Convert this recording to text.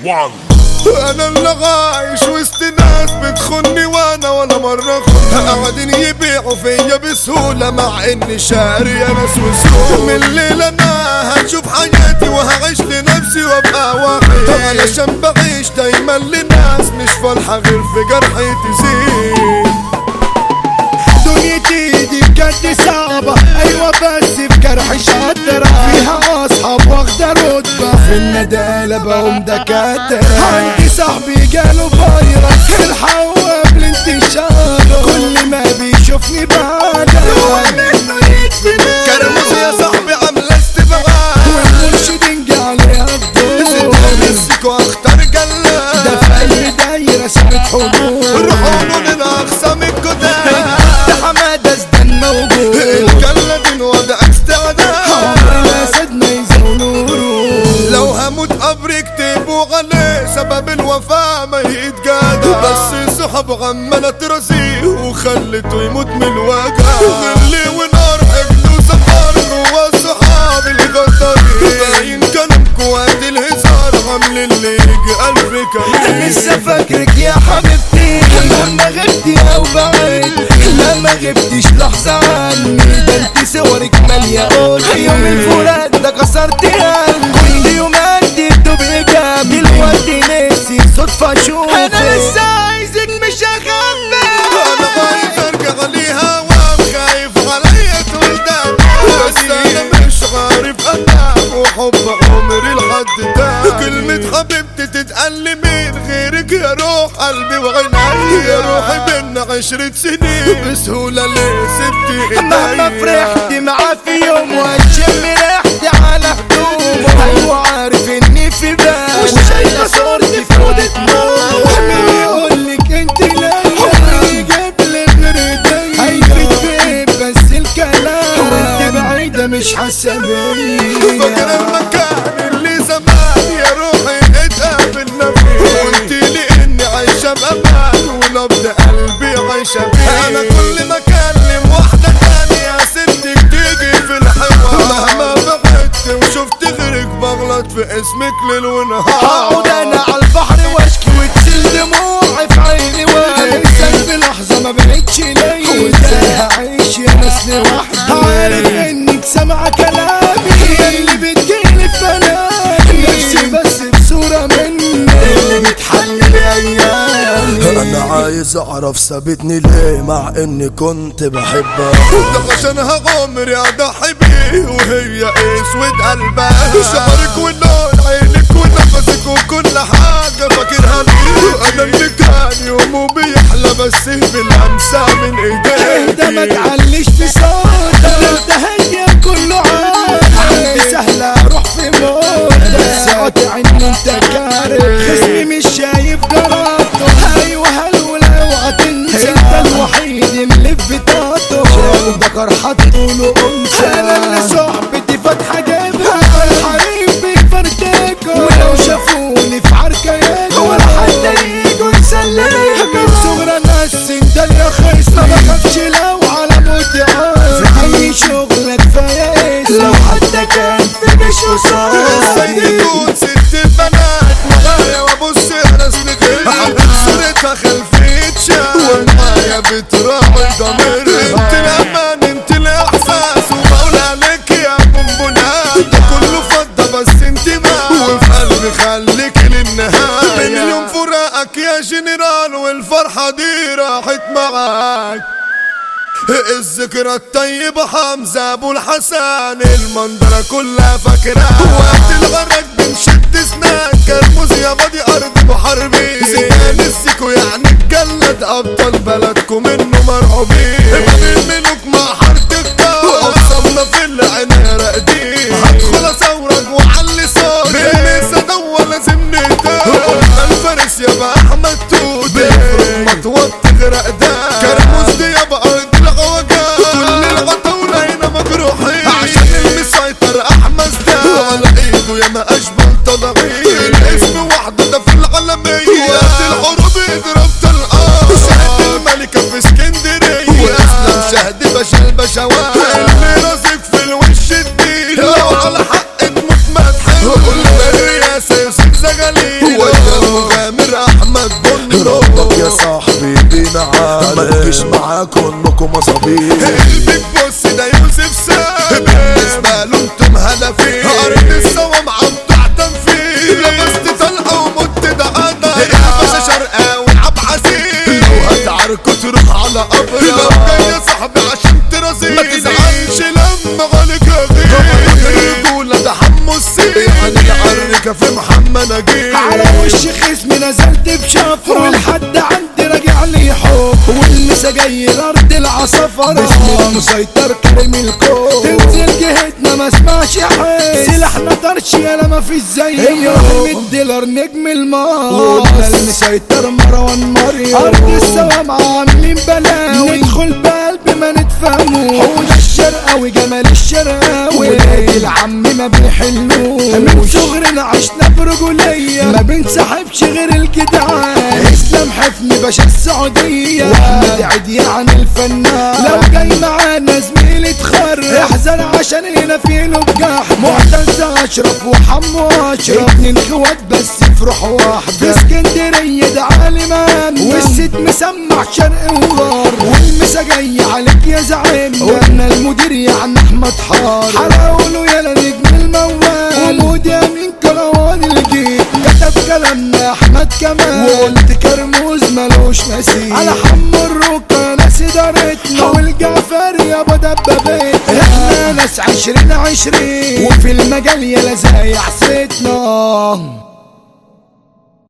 1 انا اللي عايش وسط ناس بتخني وانا ولا مرة خن قاعدين يبيعوا فيا بسهولة مع اني شاري يا ناس وسهولة من الليلة انا هشوف حياتي وهعيش لنفسي وابقى واحد علشان بعيش دايما لناس مش فالحة غير في جرحي تزيد دنيتي دي بجد صعبة أيوة بس في جرح شاطرة فيها أصحاب واخدة رتبة في الندالة بقوم دكاترة عندي صاحبي جاله فيروس الحقوا قبل انتشاره كل ما بيشوفني بعده منه يدفن كرموز يا صاحبي عاملة استبعاد والمرشدين جعلي ست أفضل مسك واختار ده جلاد في قلب دايرة سابت حضور روحوا من الاقسام الجداد ده حمادة زدان موجود الجلد وضع استعداد عمر الأسد ما يزولوه لو هموت قبر اكتبوا عليه سبب الوفاة ما يتجادى بس صحاب عمالة ترازيه وخلته يموت من الوجع غلي ونار حقد وسفر جوا الصحاب الغدارين باين كلامكوا وقت الهزار عامل اللي يجي ألف كمين لسه فاكرك يا حبيبتي لما غبتي او بعيد لما غبتيش لحظة عني ده انت صورك مالية قول يوم الفراق ده كسرت قلبي كل يوم قدمته بإيجاب دلوقتي نفسي صدفة اشوفك انا لسه عايزك مش هخبي انا خايف ارجع ليها وخايف عليا تولدان بس انا مش عارف اتعب وحب عمري لحد ده كلمة حبيبتي تتقال من غيرك يا روح قلبي وعيني يا روحي بينا عشرة سنين بسهولة ليه سبتي مهما ايديا فرحت معاه في يوم واشم ريحتي على هدومه ايوه عارف اني في بالي وشايله صورتي في اوضه نومه مين يقولك انت لا عمري جاب لي غير ايديا هيفيد بايه بس الكلام وانت بعيده مش حاسه فاكر بيا المكان اللي زمان يا روحي اتقابلنا فيه وقلت لي اني عايشة بامان ونبض قلبي عايشة بيه انا كل ما اكلم واحدة تانية ستك تيجي في الحوار مهما بعدت وشفت غيرك بغلط في اسمك ليل ونهار هقعد انا على البحر واشكي وتسيل دموعي في عيني وانساك في لحظه ما بقتش ليا وازاي هعيش يا ناس لوحدي عارف انك سامعه كلامي هي اللي بتجيلي في منامي نفسي بس بصوره مني اللي بتحلل ايامي انا عايز اعرف سابتني ليه مع اني كنت بحبها ده عشانها عمري اضحي بيه وهي اسود قلبها شعرك ولون عينك ونفسك وكل حاجة فاكرها ليه انا اللي كان يومه بيحلى بس بالامسة من انت ما ايديك تعليش في صوتك انت هي كله عادي سهلة اروح في موت بس قاطع ان انت كاره خصمي مش شايف جراته ايوه هلولا اوعى تنسى انت الوحيد اللي في بطاقته شايف ذكر حطوا له انثى انا اللي صحبتي فاتحه جابها الحريم بيفرتكوا ولو شافوني في عركه ياجوا ولا حد يجوا يسلموا من صغر انا السن ده يا خيس ما بخافش لو على موتي عاد في اي شغل كفايه اسم لو حتى كان في مش ازاي قصادي تكون ست بنات معايا وابص على سنتين حبيت صورتها خلفية شام معايا بتراعي ضميري انت الامان انت الاحساس وبقول عليك يا بونبونات ده كله فضة بس انت ما وفي قلبي خليك للنهاية من يوم فراقك يا جنرال والفرحة دي راحت معاك الذكرى الطيبة حمزة ابو الحسن المنظرة كلها فاكرة وقت الغرق بنشد سنان كرموز يا بادي ارض محاربين زيدان السيكو يعني اتجلد ابطال بلدكم منه مرعوبين امام الملوك مع حارة الكار ابصمنا في العناية راقدين هدخل اصورك وعلي صوتي بالميسة دوا لازم نهدى الفارس يابا احمد توتي بيفرق مطوط تغرق ده كرموز دي يابا ارض العوجات كل العتاولة هنا مجروحين عشان المسيطر احمد ده على ايده يا ما اشبه طلعين الاسم وحده ده في العالمية وقت الحروب يضرب طلقات شهد الملكة في اسكندرية واسلم شهد باشا البشوات اللي راسك في الوش الدين وش خصمي نزلت بشفرة والحد عندي راجع لي حب والمسا جاي الارض العصفرة باسم المسيطر كريم الكون تنزل جهتنا ما اسمعش حس سلاحنا طرش يالا ما فيش زيه ابراهيم الديلر نجم المار وقلنا المسيطر مروان مريم ارض السلام عاملين بلاوي ندخل بقلب ما نتفهموش حوش الشرقاوي جمال الشرقاوي ولاد العم ما بيحلوش من صغرنا عشنا برجولية ما بنسحبش غير الجدعان اسلام حفني باشا السعودية واحمد عيد يعني الفنان لو جاي معانا زميلي تخرج احذر عشان هنا في نجاح معتز اشرف وحمو اشرف اتنين اخوات بس في روح واحدة في اسكندرية ده عالم والست مسمع شرق وغرب والمسا جاي عليك يا زعيم وانا المدير يعني احمد حار حلاوله يا نجم الموال ومود يمين كروان الجيل كتب كلامنا احمد كمال وقلت كرموز ملوش مثيل على حمو الركا ناس ادارتنا والجعفر يا ابو دبابتنا احنا ناس عشرين عشرين وفي المجال يا زي حسيتنا